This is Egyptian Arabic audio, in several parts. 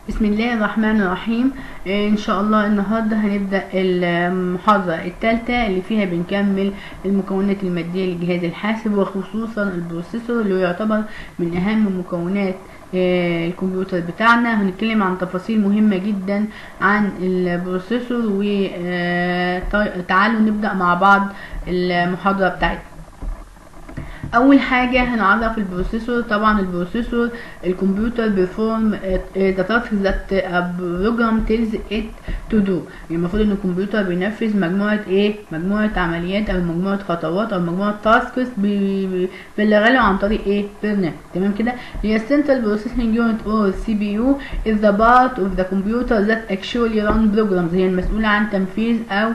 بسم الله الرحمن الرحيم آه، ان شاء الله النهارده هنبدا المحاضره الثالثه اللي فيها بنكمل المكونات الماديه للجهاز الحاسب وخصوصا البروسيسور اللي هو يعتبر من اهم مكونات آه، الكمبيوتر بتاعنا هنتكلم عن تفاصيل مهمه جدا عن البروسيسور وتعالوا نبدا مع بعض المحاضره بتاعتنا اول حاجه هنعرف البروسيسور طبعا البروسيسور الكمبيوتر بيرفورم ذا تاسك ذات بروجرام تيلز ات تو دو المفروض ان الكمبيوتر بينفذ مجموعه ايه مجموعه عمليات او مجموعه خطوات او مجموعه تاسكس بيبلغها له عن طريق ايه برنامج تمام كده هي السنترال بروسيسنج يونت او سي بي يو از ذا بارت اوف ذا كمبيوتر ذات اكشولي ران بروجرامز هي المسؤوله عن تنفيذ او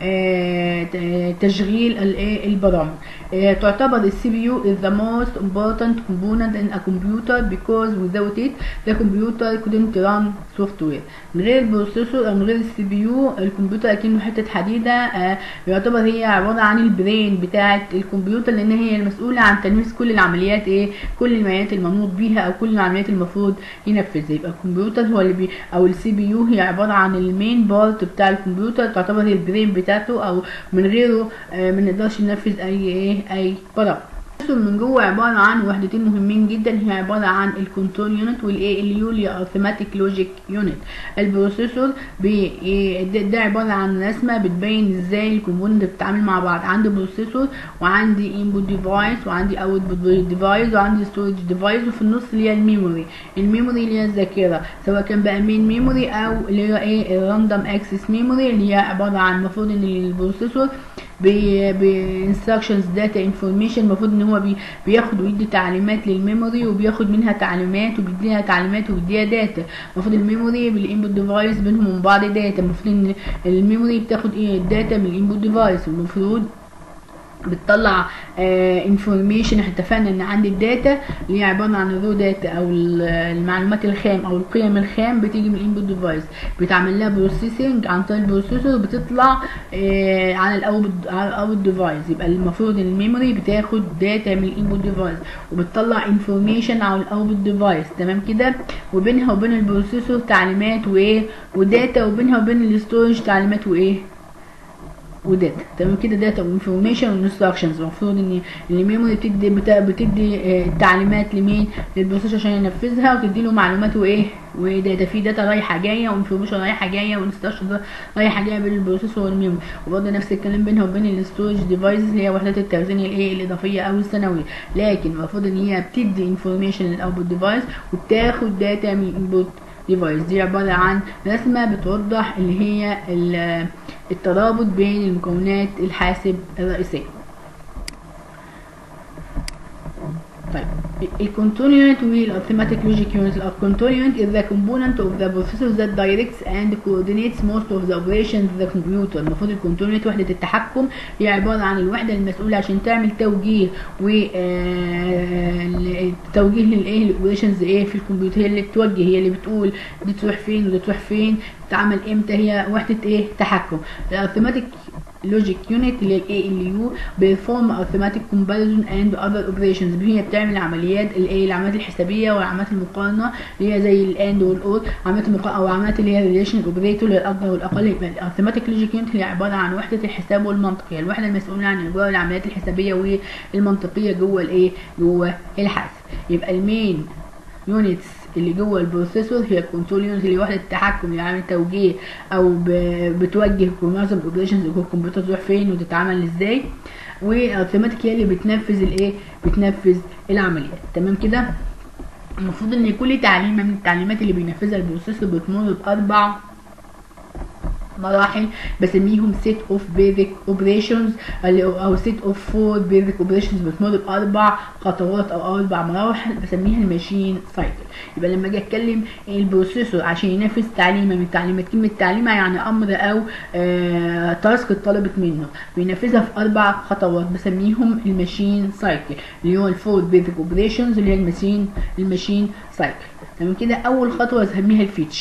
آه تشغيل الايه البرامج آه تعتبر السي بي يو is the most important component in a computer because without it the computer couldn't run software من غير البروسيسور او من غير السي بي يو الكمبيوتر اكنه حته حديده آه يعتبر هي عباره عن البرين بتاعه الكمبيوتر لان هي المسؤوله عن تنفيذ كل العمليات ايه كل العمليات المنوط بيها او كل العمليات المفروض ينفذها يبقى الكمبيوتر هو اللي بي او السي بي يو هي عباره عن المين بارت بتاع الكمبيوتر تعتبر هي البرين بتاعته او من غيره آه ما نقدرش ننفذ اي ايه اي برامج البروسيسور من جوه عباره عن وحدتين مهمين جدا هي عباره عن الكنترول يونت والاي ال يو اللي ارثماتيك لوجيك يونت البروسيسور ده عباره عن رسمه بتبين ازاي الكومبوننت بتتعامل مع بعض عندي بروسيسور وعندي انبوت ديفايس وعندي اوتبوت ديفايس وعندي ستورج ديفايس وفي النص اللي هي الميموري الميموري اللي هي الذاكره سواء كان بقى مين ميموري او اللي هي ايه الراندوم اكسس ميموري اللي هي عباره عن المفروض ان البروسيسور بانستراكشنز داتا انفورميشن المفروض ان هو بي بياخد ويدي تعليمات للميموري وبياخد منها تعليمات وبيديها تعليمات وبيديها داتا المفروض الميموري بالانبوت ديفايس بينهم وبين بعض داتا المفروض ان الميموري بتاخد ايه الداتا من الانبوت ديفايس والمفروض بتطلع انفورميشن احنا اتفقنا ان عندي الداتا اللي هي عباره عن الرو داتا او المعلومات الخام او القيم الخام بتيجي من الانبوت ديفايس بيتعمل لها بروسيسنج عن طريق البروسيسور بتطلع اه على الاوت على الاوت ديفايس يبقى المفروض ان الميموري بتاخد داتا من الانبوت ديفايس وبتطلع انفورميشن على الاوت ديفايس تمام كده وبينها وبين البروسيسور تعليمات وايه وداتا وبينها وبين الاستورج تعليمات وايه وداتا تمام كده داتا وانفورميشن وانستراكشنز المفروض ان الميموري بتدي بتدي التعليمات لمين للبروسيسور عشان ينفذها وتدي له معلومات وايه وداتا في داتا رايحه جايه وانفورميشن رايحه جايه وانستراكشن رايحه جايه بين البروسيسور والميموري وبرضه نفس الكلام بينها وبين الستورج ديفايسز اللي هي وحدات التخزين الايه الاضافيه او الثانويه لكن المفروض ان هي بتدي انفورميشن للاوتبوت ديفايس وبتاخد داتا من الانبوت ديفايس دي عباره عن رسمه بتوضح اللي هي الترابط بين المكونات الحاسب الرئيسيه طيب الكنترول يونت والارثماتيك لوجيك يونت الكنترول يونت is the component of the processor that directs and coordinates most of the operations of the computer المفروض الكنترول يونت وحده التحكم هي عباره عن الوحده المسؤوله عشان تعمل توجيه و توجيه للايه الاوبريشنز ايه في الكمبيوتر هي اللي بتوجه هي اللي بتقول دي تروح فين ودي تروح فين تتعمل امتى هي وحده ايه تحكم الارثماتيك لوجيك يونت اللي هي الاي ال يو بيرفورم ارثماتيك كومباريزون اند اذر اوبريشنز هي بتعمل عمليات الايه العمليات الحسابيه والعمليات المقارنه اللي هي زي الاند والاور عمليات المقارنه او عمليات اللي هي الريليشن اوبريتور للاكبر والاقل يبقى الارثماتيك لوجيك يونت هي عباره عن وحده الحساب والمنطق هي الوحده المسؤوله عن اجراء العمليات الحسابيه والمنطقيه جوه الايه جوه الحاسب يبقى المين يونتس اللي جوه البروسيسور هي الكنترول يونت اللي وحده التحكم اللي عامل توجيه او بتوجه معظم الاوبريشنز جوه الكمبيوتر تروح فين وتتعمل ازاي والاوتوماتيك هي اللي بتنفذ الايه بتنفذ العمليات تمام كده المفروض ان كل تعليمه من التعليمات اللي بينفذها البروسيسور بتمر باربع مراحل بسميهم سيت اوف بيزك اوبريشنز او سيت اوف فور بيزك اوبريشنز بتمر باربع خطوات او اربع مراحل بسميها الماشين سايكل يبقى لما اجي اتكلم البروسيسور عشان ينفذ تعليمه من التعليمات كلمه تعليمه يعني امر او آه تاسك اتطلبت منه بينفذها في اربع خطوات بسميهم الماشين سايكل اللي هو الفور بيزك اوبريشنز اللي هي الماشين الماشين سايكل تمام كده اول خطوه بسميها الفيتش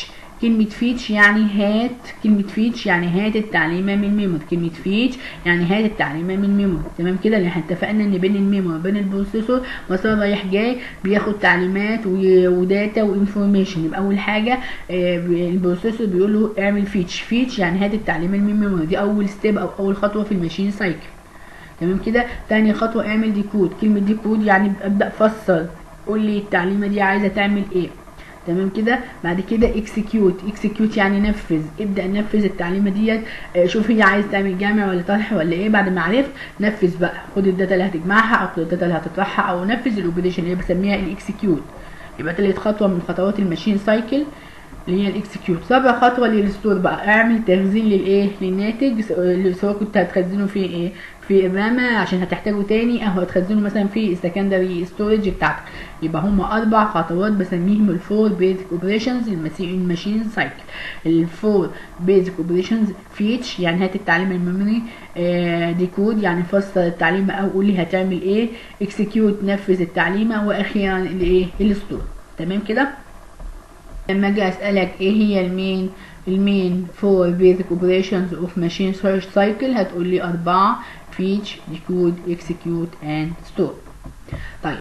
كلمة فيتش يعني هات كلمة فيتش يعني هات التعليمة من ميموري كلمة فيتش يعني هات التعليمة من ميموري تمام كده اللي احنا اتفقنا ان بين الميموري وبين البروسيسور مسار رايح جاي بياخد تعليمات و- وداتا وانفورميشن يبقى اول حاجة آه، البروسيسور بيقول له اعمل فيتش فيتش يعني هات التعليمة من ميموري دي اول ستيب او اول خطوة في الماشين سايكل تمام كده تاني خطوة اعمل ديكود كلمة ديكود يعني ابدأ فسر قول لي التعليمة دي عايزة تعمل ايه تمام كده بعد كده اكسكيوت اكسكيوت يعني نفذ ابدا نفذ التعليمه ديت آه، شوف هي عايز تعمل جامع ولا طرح ولا ايه بعد ما عرفت نفذ بقى خد الداتا اللي هتجمعها او خد الداتا اللي هتطرحها او نفذ الاوبريشن اللي بسميها الاكسكيوت يبقى تالت خطوه من خطوات الماشين سايكل اللي هي الاكسكيوت رابع خطوه للستور بقى اعمل تخزين للايه للناتج س- اللي سواء كنت هتخزنه في ايه في الرامة عشان هتحتاجه تاني او هتخزنه مثلا في السكندري ستورج بتاعتك يبقى هما اربع خطوات بسميهم الفور بيزك اوبريشنز الماشين سايكل الفور بيزك اوبريشنز فيتش يعني هات التعليمه الميموري ديكود يعني فسر التعليمه او قول لي هتعمل ايه اكسكيوت نفذ التعليمه واخيرا الايه الستور تمام كده لما اجي اسالك ايه هي المين المين فور بيزك اوبريشنز اوف ماشين سيرش سايكل هتقول لي اربعه فيتش ديكود اكسكيوت اند ستور طيب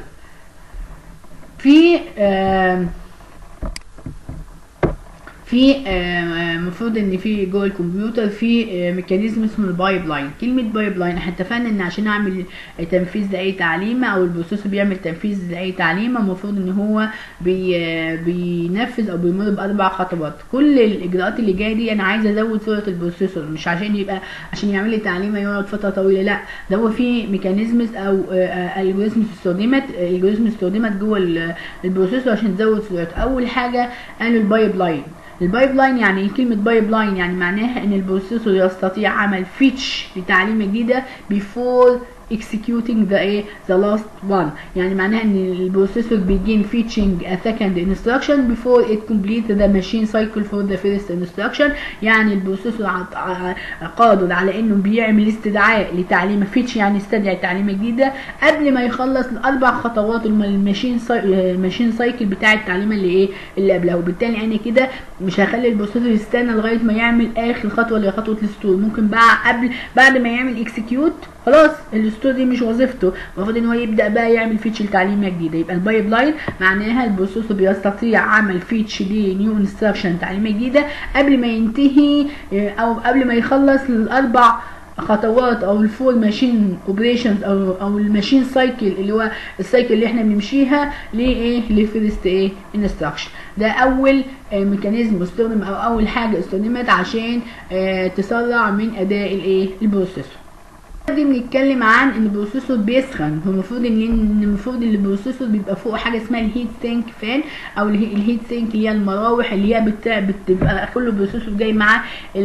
في آم، في المفروض ان في جوه الكمبيوتر في آه، ميكانيزم اسمه البايب لاين كلمه بايب لاين احنا اتفقنا ان عشان اعمل تنفيذ لاي تعليمه او البروسيسور بيعمل تنفيذ لاي تعليمه المفروض ان هو بي آه، بينفذ او بيمر باربع خطوات كل الاجراءات اللي جايه دي انا عايزه ازود سرعه البروسيسور مش عشان يبقى عشان يعمل لي تعليمه يقعد فتره طويله لا ده هو في ميكانيزمز او الجوريزمز استخدمت الجوريزمز استخدمت جوه ال- البروسيسور عشان تزود سرعته اول حاجه قالوا البايب لاين البايب لاين يعني ايه كلمة بايب لاين يعني معناها ان البروسيسور يستطيع عمل فيتش لتعليمة جديدة before executing the ايه the last one يعني معناها ان البروسيسور begin fetching a second instruction before it complete the machine cycle for the first instruction يعني البروسيسور عط- ع- قادر على انه بيعمل استدعاء لتعليمة فيتش يعني استدعي تعليمة جديدة قبل ما يخلص الاربع خطوات الم- الماشين ساي... الماشين سايكل بتاع التعليمة اللي ايه اللي قبلها وبالتالي انا كده مش هخلي البروسيسور يستنى لغايه ما يعمل اخر خطوه اللي هي خطوه الستور ممكن بقى قبل بعد ما يعمل اكسكيوت خلاص الستور دي مش وظيفته المفروض ان هو يبدا بقى يعمل فيتش لتعليمه جديده يبقى البايب لاين معناها البروسيسور بيستطيع عمل فيتش لنيو انستراكشن تعليمه جديده قبل ما ينتهي آه، او قبل ما يخلص الاربع خطوات او الفول ماشين اوبريشنز او او الماشين سايكل اللي هو السايكل اللي احنا بنمشيها لايه لفيرست ايه انستراكشن ده اول آه، ميكانيزم استخدم او اول حاجه استخدمت عشان آه، تسرع من اداء الايه البروسيسور دي بنتكلم عن ان البروسيسور بيسخن هو المفروض ان إن المفروض ان البروسيسور بيبقى فوق حاجه اسمها الهيت سينك فان او الهي- الهيت سينك اللي هي المراوح اللي هي بت- بتبقى كل بروسيسور جاي معاه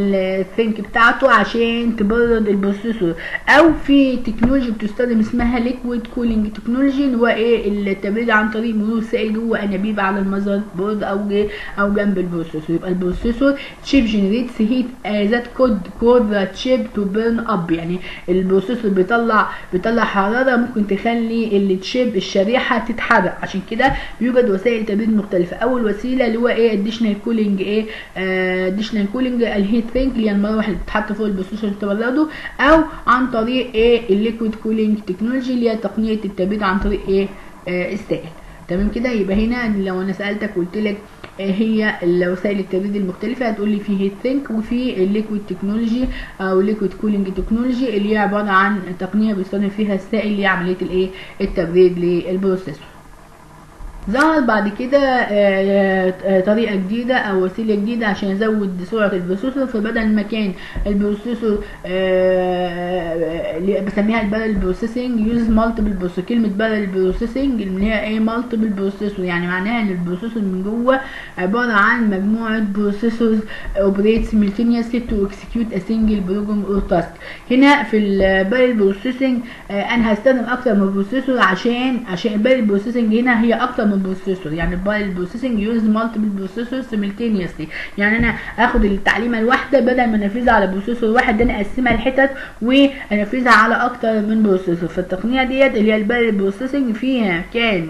السينك بتاعته عشان تبرد البروسيسور او في تكنولوجي بتستخدم اسمها ليكويد كولينج تكنولوجي اللي هو ايه التبريد عن طريق مرور سائل جوه انابيب على المذر بورد او جي او جنب البروسيسور يبقى البروسيسور تشيب جنريتس هيت ذات كود كود ذا تشيب تو بيرن اب يعني البروسيسور بيطلع بيطلع حراره ممكن تخلي التشيب الشريحه تتحرق عشان كده بيوجد وسائل تبريد مختلفه اول وسيله اللي هو ايه اديشنال كولينج ايه اديشنال كولينج الهيت سينك اللي هي المروحه اللي بتتحط فوق البروسيسور تبرده او عن طريق ايه الليكويد كولينج تكنولوجي اللي هي تقنيه التبريد عن طريق ايه آه السائل تمام كده يبقى هنا لو انا سالتك قلت لك آه، هي وسائل التبريد المختلفه هتقول لي في هيت سينك وفي الليكويد تكنولوجي او ليكويد كولينج تكنولوجي اللي هي عباره عن تقنيه بيستخدم فيها السائل لعمليه الايه التبريد للبروسيسور ظهر بعد كده آه، آه، طريقة جديدة أو وسيلة جديدة عشان أزود سرعة البروسيسور فبدل ما كان البروسيسور آه، اللي بسميها البارل بروسيسنج يوز مالتيبل بروسيسور كلمة بارل بروسيسنج اللي هي ايه مالتيبل بروسيسور يعني معناها ان البروسيسور من جوه عبارة عن مجموعة بروسيسورز اوبريت simultaneously to execute a single program or task هنا في البارل بروسيسنج انا هستخدم اكتر من بروسيسور عشان عشان البارل بروسيسنج هنا هي اكتر من بروسيسور يعني البارل بروسيسنج يوز مالتيبل بروسيسور simultaneously يعني انا اخد التعليمه الواحده بدل ما انفذها على بروسيسور واحد ده انا اقسمها لحتت وانفذها على اكتر من بروسيسور فالتقنيه ديت اللي هي البارل بروسيسنج فيها كان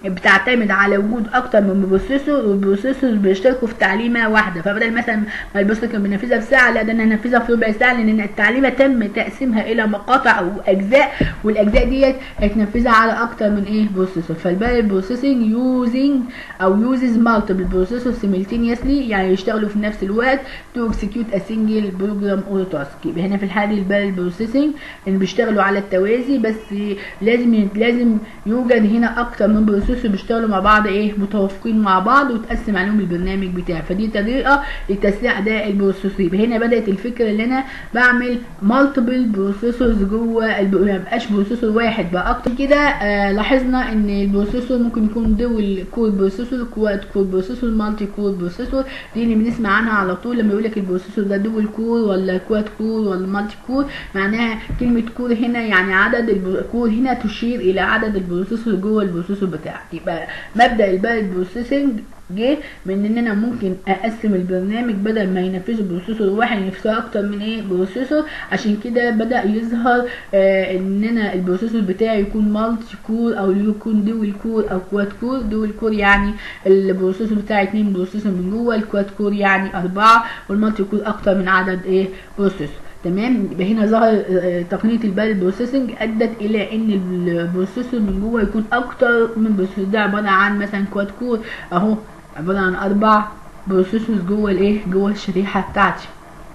بتعتمد على وجود اكتر من بروسيسور والبروسيسور بيشتركوا في تعليمه واحده فبدل مثلا ما البروسيسور كان بينفذها في ساعه لا ده انا هنفذها في ربع ساعه لان التعليمه تم تقسيمها الى مقاطع او اجزاء والاجزاء ديت هتنفذها على اكتر من ايه بروسيسور فالبال بروسيسنج يوزنج او يوزز مالتيبل بروسيسور سيمultaneously يعني يشتغلوا في نفس الوقت تو اكسكيوت ا سنجل بروجرام اور تاسك يبقى هنا في الحاله البال بروسيسنج ان بيشتغلوا على التوازي بس لازم لازم يوجد هنا اكتر من بروسيسور بيشتغلوا مع بعض ايه متوافقين مع بعض وتقسم عليهم البرنامج بتاعي فدي طريقه لتسريع اداء البروسيسور يبقى هنا بدات الفكره اللي انا بعمل مالتيبل بروسيسورز جوه الب... ما يبقاش بروسيسور واحد بقى اكتر كده آه لاحظنا ان البروسيسور ممكن يكون دول كور بروسيسور كواد كور بروسيسور مالتي كور بروسيسور دي اللي بنسمع عنها على طول لما يقول لك البروسيسور ده دول كور ولا كواد كور ولا مالتي كور معناها كلمه كور هنا يعني عدد الكور هنا تشير الى عدد البروسيسور جوه البروسيسور بتاعك يبقى مبدا البال بروسيسنج جه من ان انا ممكن اقسم البرنامج بدل ما ينفذه بروسيسور واحد ينفذه اكتر من ايه بروسيسور عشان كده بدا يظهر آه ان انا البروسيسور بتاعي يكون مالتي كور او يكون دول كور او كواد كور دول كور يعني البروسيسور بتاعي اتنين بروسيسور من جوه الكواد كور يعني اربعه والمالتي كور اكتر من عدد ايه بروسيسور تمام يبقى هنا ظهر تقنيه البال بروسيسنج ادت الى ان البروسيسور من جوه يكون اكتر من بروسيسور ده عباره عن مثلا كواد كور اهو عباره عن اربع بروسيسورز جوه الايه جوه الشريحه بتاعتي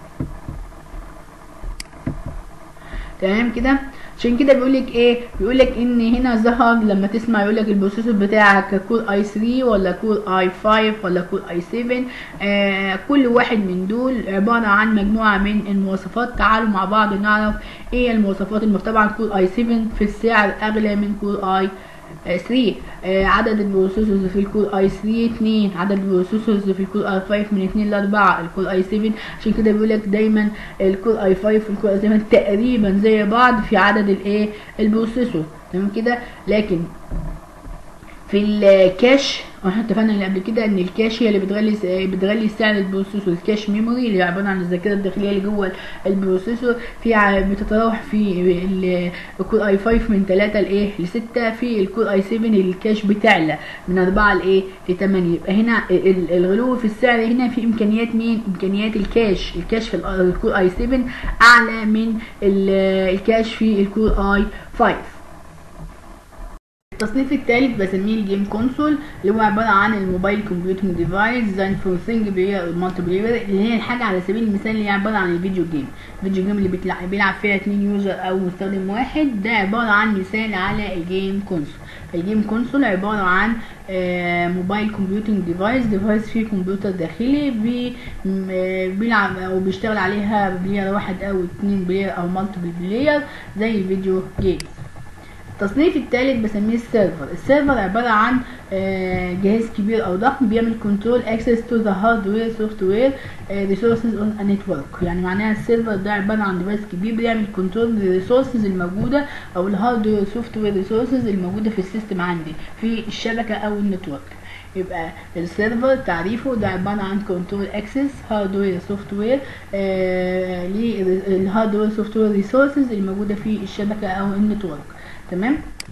تمام كده عشان كده بيقول لك ايه بيقول لك ان هنا ظهر لما تسمع يقول لك البروسيسور بتاعك كور اي 3 ولا كور اي 5 ولا كور اي 7 آه كل واحد من دول عباره عن مجموعه من المواصفات تعالوا مع بعض نعرف ايه المواصفات المختلفه طبعا كور اي 7 في السعر اغلى من كور اي 3 آه عدد البروسيسورز في الكور اي 3 2 عدد البروسيسورز في الكور اي 5 من 2 ل 4 الكور اي 7 عشان كده بيقول لك دايما الكور اي 5 والكور اي 7 تقريبا زي بعض في عدد الايه البروسيسور تمام كده لكن في الكاش احنا اتفقنا اللي قبل كده ان الكاش هي اللي بتغلي بتغلي سعر البروسيسور الكاش ميموري اللي عباره عن الذاكره الداخليه اللي جوه البروسيسور في بتتراوح في الكور اي 5 من 3 لايه ل 6 في الكور اي 7 الكاش بتعلى من 4 لايه ل 8 يبقى هنا الغلو في السعر هنا في امكانيات مين امكانيات الكاش الكاش في الكور اي 7 اعلى من الكاش في الكور اي 5 التصنيف الثالث بسميه الجيم كونسول اللي هو عباره عن الموبايل كمبيوتنج ديفايس ديزاين فور ثينج بلاير مالتي بلاير اللي هي الحاجه على سبيل المثال اللي هي عباره عن الفيديو جيم الفيديو جيم اللي بتلعب بيلعب فيها اتنين يوزر او مستخدم واحد ده عباره عن مثال على الجيم كونسول الجيم كونسول عباره عن آه موبايل كمبيوتنج ديفايس ديفايس فيه كمبيوتر داخلي بي آه بيلعب او بيشتغل عليها بلاير واحد او اتنين بلاير او مالتيبل بلاير زي الفيديو جيم التصنيف الثالث بسميه السيرفر السيرفر عبارة عن جهاز كبير او ضخم بيعمل كنترول اكسس تو ذا هاردوير سوفت وير ريسورسز اون ا نتورك يعني معناها السيرفر ده عبارة عن ديفايس كبير بيعمل كنترول للريسورسز الموجودة او الهاردوير سوفت وير ريسورسز الموجودة في السيستم عندي في الشبكة او النتورك يبقى السيرفر تعريفه ده عبارة عن كنترول اكسس هاردوير سوفت وير للهاردوير سوفت وير ريسورسز الموجودة في الشبكة او النتورك تمام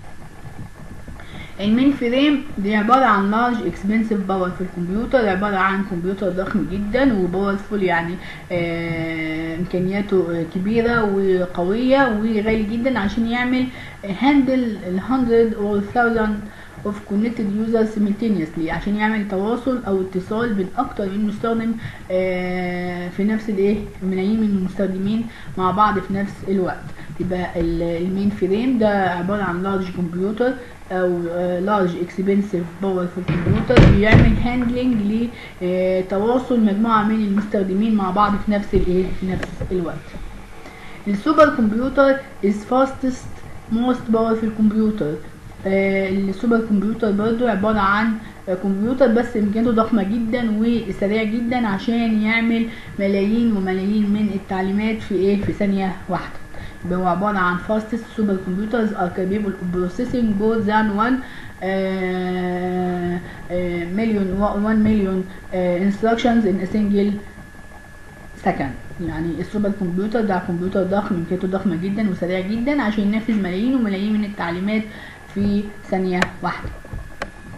المين فريم دي عبارة عن لارج اكسبنسيف باور في الكمبيوتر عبارة عن كمبيوتر ضخم جدا وباورفول يعني آه امكانياته كبيرة وقوية وغالي جدا عشان يعمل هاندل ال 100 or 1000 of connected users simultaneously عشان يعمل تواصل او اتصال بين اكتر من مستخدم آه في نفس الايه ملايين من المستخدمين مع بعض في نفس الوقت يبقى المين فريم ده عبارة عن لارج كمبيوتر او لارج اكسبنسيف باور في الكمبيوتر بيعمل هاندلنج لتواصل مجموعة من المستخدمين مع بعض في نفس الايه في نفس الوقت السوبر كمبيوتر is fastest most powerful كمبيوتر السوبر كمبيوتر برضو عبارة عن كمبيوتر بس امكانياته ضخمة جدا وسريع جدا عشان يعمل ملايين وملايين من التعليمات في ايه في ثانية واحدة هو عبارة عن fastest super computers are capable of processing more than one uh, uh, million one million uh, instructions in a single second يعني السوبر كمبيوتر ده كمبيوتر ضخم امكانياته ضخمة جدا وسريع جدا عشان ينفذ ملايين وملايين من التعليمات في ثانية واحدة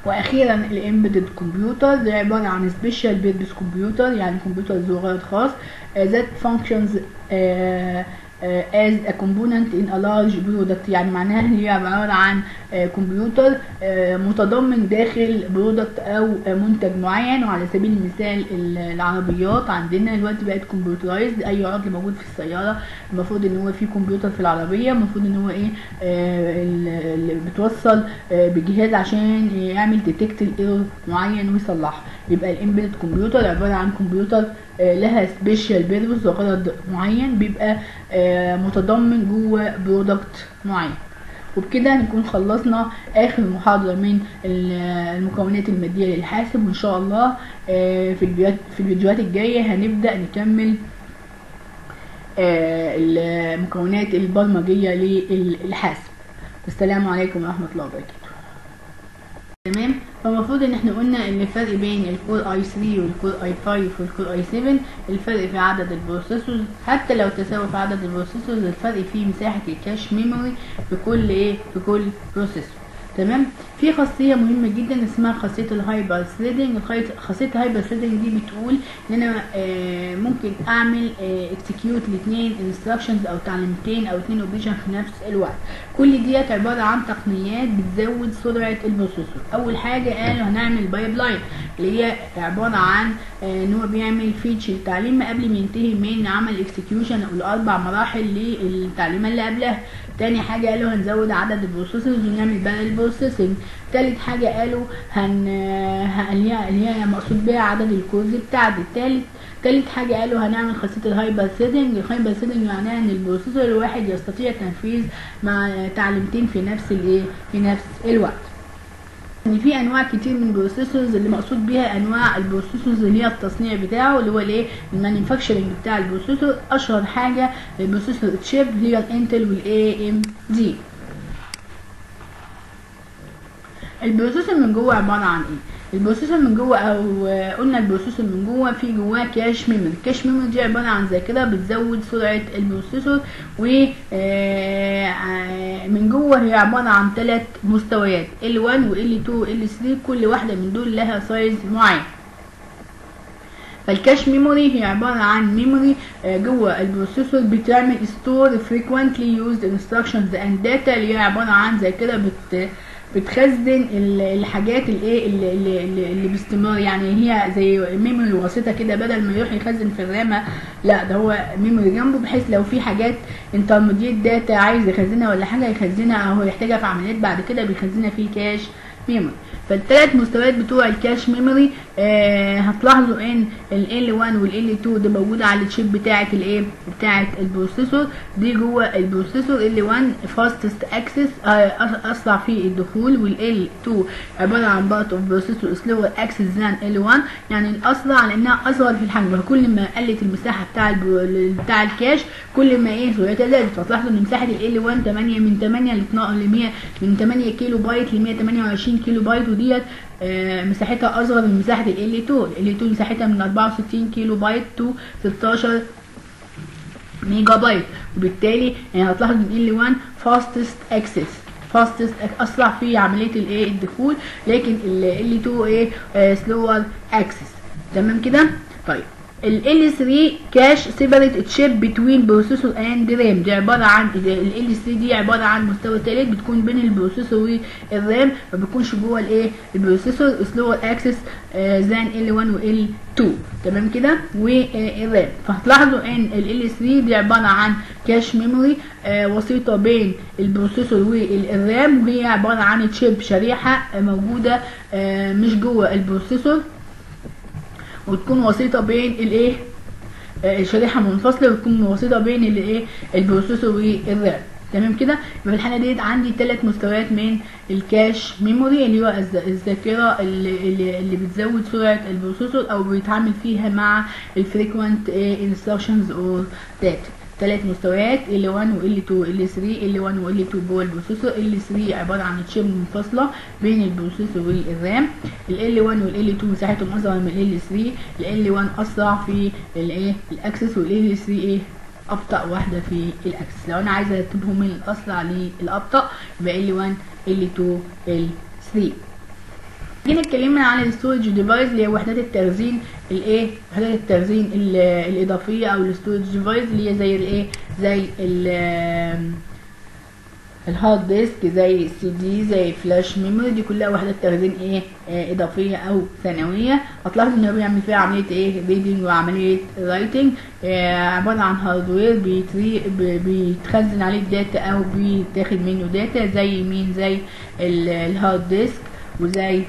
واخيرا الامبيدد كمبيوتر ده عباره عن سبيشال بيربس كمبيوتر يعني كمبيوتر ذو غرض خاص ذات فانكشنز as a component in a large product يعني معناها ان هي عباره عن كمبيوتر متضمن داخل برودكت او منتج معين وعلى سبيل المثال العربيات عندنا دلوقتي بقت كمبيوترايزد اي عطل موجود في السياره المفروض ان هو في كمبيوتر في العربيه المفروض ان هو ايه اللي بتوصل بجهاز عشان يعمل ديتكت الايرور معين ويصلحه يبقى الامبيدد كمبيوتر عباره عن كمبيوتر لها سبيشال بيربس وغرض معين بيبقى متضمن جوه برودكت معين وبكده نكون خلصنا اخر محاضرة من المكونات المادية للحاسب وان شاء الله في الفيديوهات في الفيديوهات الجاية هنبدأ نكمل المكونات البرمجية للحاسب السلام عليكم ورحمة الله وبركاته تمام فالمفروض ان احنا قلنا ان الفرق بين الكور اي 3 والكور اي 5 والكور اي 7 الفرق في عدد البروسيسورز حتى لو تساوي في عدد البروسيسورز الفرق في مساحة الكاش ميموري في كل ايه في كل بروسيسور تمام في خاصيه مهمه جدا اسمها خاصيه الهايبر ثريدنج خاصيه الهايبر ثريدنج دي بتقول ان انا آه ممكن اعمل اكسكيوت لاثنين انستراكشنز او تعليمتين او اثنين اوبريشن في نفس الوقت كل ديت عباره عن تقنيات بتزود سرعه البروسيسور اول حاجه قالوا هنعمل بايب لاين اللي هي عباره عن آه ان هو بيعمل فيتش التعليم قبل ما ينتهي من عمل اكسكيوشن او الاربع مراحل للتعليمه اللي قبلها تاني حاجة قالوا هنزود عدد البروسيسورز ونعمل بارل بروسيسنج تالت حاجة قالوا هن اللي هي اللي هي مقصود بيها عدد الكورز بتاعتي تالت تالت حاجة قالوا هنعمل خاصية الهايبر سيتنج الهايبر سيتنج معناها ان البروسيسور الواحد يستطيع تنفيذ مع تعليمتين في نفس الايه في نفس الوقت ان في انواع كتير من البروسيسورز اللي مقصود بيها انواع البروسيسورز اللي هي التصنيع بتاعه اللي هو الايه المانيفاكتشرنج بتاع البروسيسور اشهر حاجه البروسيسور تشيب هي الانتل والاي ام دي البروسيسور من جوه عباره عن ايه البروسيسور من جوه او قلنا البروسيسور من جوه في جواه كاش ميموري الكاش ميموري دي عباره عن ذاكره بتزود سرعه البروسيسور و من جوه هي عباره عن ثلاث مستويات L1 و L2 و L3 كل واحده من دول لها سايز معين فالكاش ميموري هي عبارة عن ميموري جوه البروسيسور بتعمل ستور frequently used instructions and data اللي هي عبارة عن ذاكرة بت بتخزن الحاجات الايه اللي, اللي, اللي باستمرار يعني هي زي ميموري وسيطه كده بدل ما يروح يخزن في الرامه لا ده هو ميموري جنبه بحيث لو في حاجات انترميديت داتا عايز يخزنها ولا حاجه يخزنها او يحتاجها في عمليات بعد كده بيخزنها في الكاش ميموري فالثلاث مستويات بتوع الكاش ميموري آه هتلاحظوا ان ال L1 وال L2 ده موجوده على الشيب بتاعه الايه بتاعه البروسيسور دي جوه البروسيسور L1 فاستست اكسس آه اسرع في الدخول وال L2 عباره عن بارت اوف بروسيسور سلور اكسس ذان L1 يعني الاسرع لانها اصغر في الحجم فكل ما قلت المساحه بتاع بتاع الكاش كل ما ايه سرعتها زادت فتلاحظوا ان مساحه ال L1 8 من 8 ل 100 من 8 كيلو بايت ل 128 كيلو بايت وديت آه مساحتها اصغر من مساحه ال L2 ال L2 مساحتها من 64 كيلو بايت تو 16 ميجا بايت وبالتالي يعني هتلاحظ ان L1 fastest access فاستست اسرع في عمليه الايه الدخول لكن ال L2 ايه سلور اكسس تمام كده طيب ال L3 كاش سيبريت تشيب بتوين بروسيسور اند رام دي عباره عن ال L3 دي عباره عن مستوى ثالث بتكون بين البروسيسور والرام ما بيكونش جوه الايه البروسيسور سلور اكسس ذان L1 و L2 تمام كده والرام فهتلاحظوا ان ال L3 دي عباره عن كاش ميموري وسيطه بين البروسيسور والرام وهي عباره عن تشيب شريحه موجوده مش جوه البروسيسور وتكون وسيطه بين الايه آه شريحه منفصله وتكون وسيطه بين الايه البروسيسور والرام تمام كده يبقى في الحاله ديت عندي ثلاث مستويات من الكاش ميموري اللي هو الذاكره اللي, اللي, اللي بتزود سرعه البروسيسور او بيتعامل فيها مع الفريكوينت انستراكشنز اور داتا ثلاث مستويات L1 و L2 و L3 L1 و L2 جوه البروسيسور L3 عبارة عن تشيب منفصلة بين البروسيسور والرام ال L1 وال L2 مساحتهم أصغر من ال L3 ال L1 أسرع في الايه الأكسس وال L3 ايه أبطأ واحدة في الأكسس لو أنا عايزة أرتبهم من الأسرع للأبطأ يبقى L1 L2 L3 جينا اتكلمنا عن الستورج ديفايس اللي هي وحدات التخزين الايه وحدات التخزين ال- الاضافيه او الستورج ديفايس اللي هي زي الايه زي ال الهارد ديسك زي السي دي زي فلاش ميموري دي كلها وحدات تخزين ايه آه اضافيه او ثانويه هتلاحظ ان هو بيعمل فيها عمليه ايه ريدنج وعمليه رايتنج آه عباره عن هاردوير بيتري ب- بيتخزن عليه الداتا او بيتاخد منه داتا زي مين زي ال- الهارد ديسك وزي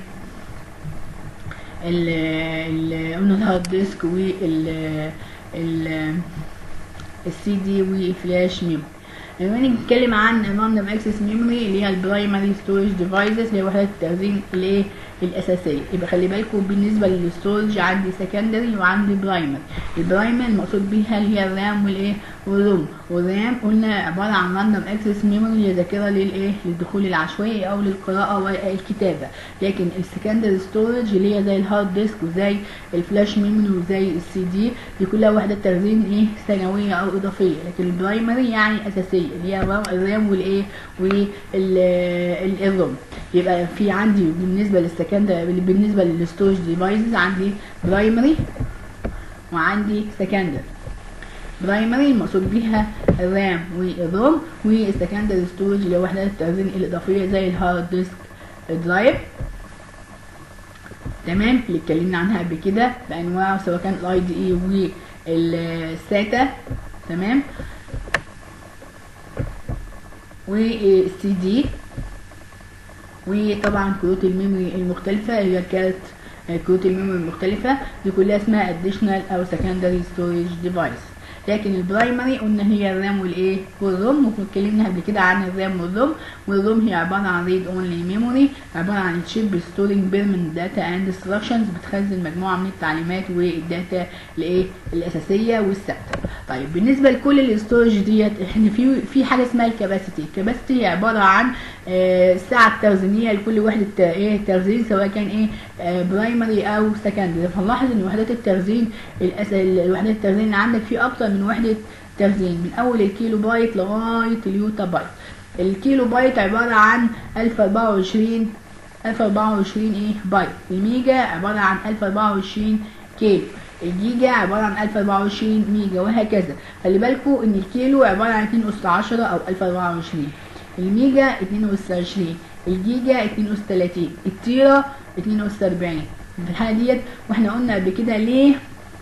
ال ال قلنا الهارد ديسك وال ال السي دي والفلاش ميموري لما نيجي نتكلم عن الراندوم اكسس ميموري اللي هي البرايمري ستورج ديفايسز اللي هي وحدات التخزين الايه الاساسيه يبقى خلي بالكم بالنسبه للستورج عندي سكندري وعندي برايمري البرايمري المقصود بيها اللي هي الرام والايه والروم والرام قلنا عباره عن راندوم اكسس ميموري هي ذاكره للايه للدخول العشوائي او للقراءه والكتابه لكن السكندري ستورج اللي هي زي الهارد ديسك وزي الفلاش ميموري وزي السي دي دي كلها وحدات تخزين ايه ثانويه او اضافيه لكن البرايمري يعني اساسيه اللي هي الرام- الرام والايه والروم يبقى في عندي بالنسبه للسكندري بالنسبه للستورج ديفايسز عندي برايمري وعندي سكندري برايمري المقصود بيها الرام والروم والسكندري ستورج اللي هي وحدات التخزين الاضافيه زي الهارد ديسك درايف تمام اللي اتكلمنا عنها قبل كده بانواعه سواء كان الاي دي اي والساتا تمام والسي دي وطبعا كروت الميموري المختلفة هي كانت كروت الميموري المختلفة دي كلها اسمها additional أو secondary storage device لكن البرايمري قلنا هي الرام والايه والروم واتكلمنا قبل كده عن الرام والروم والروم هي عباره عن ريد اونلي ميموري عباره عن تشيب ستورنج بيرمنت داتا اند انستراكشنز بتخزن مجموعه من التعليمات والداتا الايه الاساسيه والثابته طيب بالنسبه لكل الاستورج ديت احنا في في حاجه اسمها الكباسيتي الكباسيتي هي عباره عن آه، السعه التخزينيه لكل وحده ت- ايه تخزين سواء كان ايه برايمري او سكندري فنلاحظ ان وحدات التخزين الأس... الوحدات التخزين اللي عندك في اكتر من وحده تخزين من اول الكيلو بايت لغايه اليوتا بايت الكيلو بايت عباره عن 1024 1024 ايه بايت الميجا عباره عن 1024 كيلو الجيجا عبارة عن 1024 ميجا وهكذا خلي بالكم ان الكيلو عبارة عن 2 اس 10 او 1024 الميجا 2 اس 20 الجيجا 2 اس 30 التيرا 2 اس 40 في الحالة ديت واحنا قلنا قبل كده ليه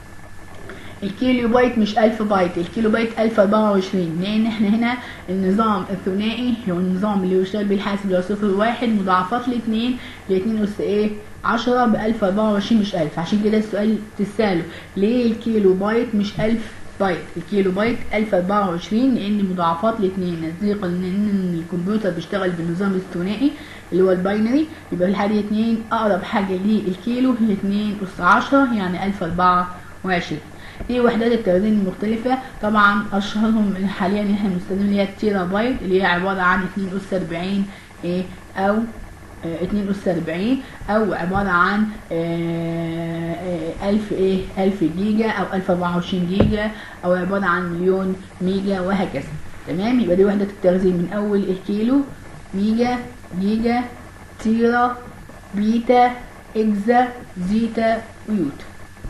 الكيلو بايت مش 1000 بايت الكيلو بايت 1024 لان احنا هنا النظام الثنائي هو النظام اللي يشتغل بالحاسب اللي هو صفر واحد مضاعفات لاثنين لاثنين اس ايه 10 ب 1024 مش 1000 عشان كده السؤال تساله ليه الكيلو بايت مش 1000 بايت الكيلو بايت 1024 لان مضاعفات الاثنين نظيرا ان الكمبيوتر بيشتغل بالنظام الثنائي اللي هو الباينري يبقى في الحالة 2 اقرب حاجة للكيلو هي 2 اس 10 يعني 1024 دي وحدات التخزين المختلفة طبعا أشهرهم حاليا اللي احنا بنستخدمها اللي هي التيرا بايت اللي هي عبارة عن 2 أس 40 إيه أو آه، 2 أس 40 أو عبارة عن آه، آه، 1000 إيه 1000 جيجا أو 1024 جيجا أو عبارة عن مليون ميجا وهكذا تمام يبقى دي وحدة التخزين من أول الكيلو ميجا جيجا تيرا بيتا إكزا زيتا ويوتا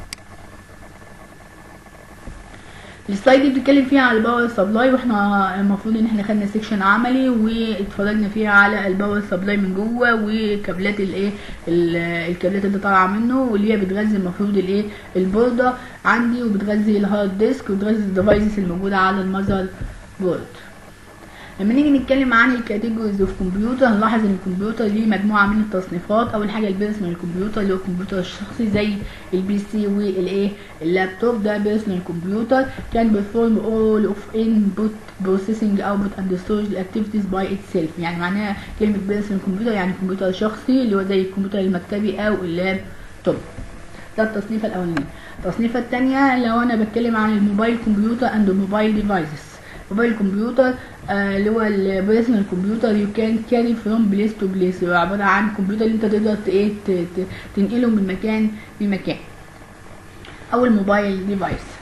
السلايد دي بتتكلم فيها على الباور سبلاي واحنا المفروض ان احنا خدنا سيكشن عملي واتفرجنا فيها على الباور سبلاي من جوه وكابلات الايه ال- الكابلات اللي طالعه منه واللي هي بتغذي المفروض الايه البورده عندي وبتغذي الهارد ديسك وبتغذي الديفايسز الموجوده على المذر بورد لما نيجي نتكلم عن الكاتيجوريز اوف كمبيوتر هنلاحظ ان الكمبيوتر ليه مجموعه من التصنيفات اول حاجه البيرسونال كمبيوتر اللي هو الكمبيوتر الشخصي زي البي سي والايه اللابتوب ده بيرسونال كمبيوتر كان بيرفورم اول اوف انبوت بروسيسنج اوتبوت اند ستورج اكتيفيتيز باي اتسيلف يعني معناها كلمه بيرسونال كمبيوتر يعني كمبيوتر شخصي اللي هو زي الكمبيوتر المكتبي او اللابتوب ده التصنيفه الاولانيه التصنيفه الثانيه لو انا بتكلم عن الموبايل كمبيوتر اند موبايل ديفايسز موبايل كمبيوتر آه، اللي هو البيرسونال كمبيوتر يو كان كاري فروم بليس تو بليس هو عباره عن كمبيوتر اللي انت تقدر ت- ايه ت- ت- تنقله من مكان لمكان او الموبايل ديفايس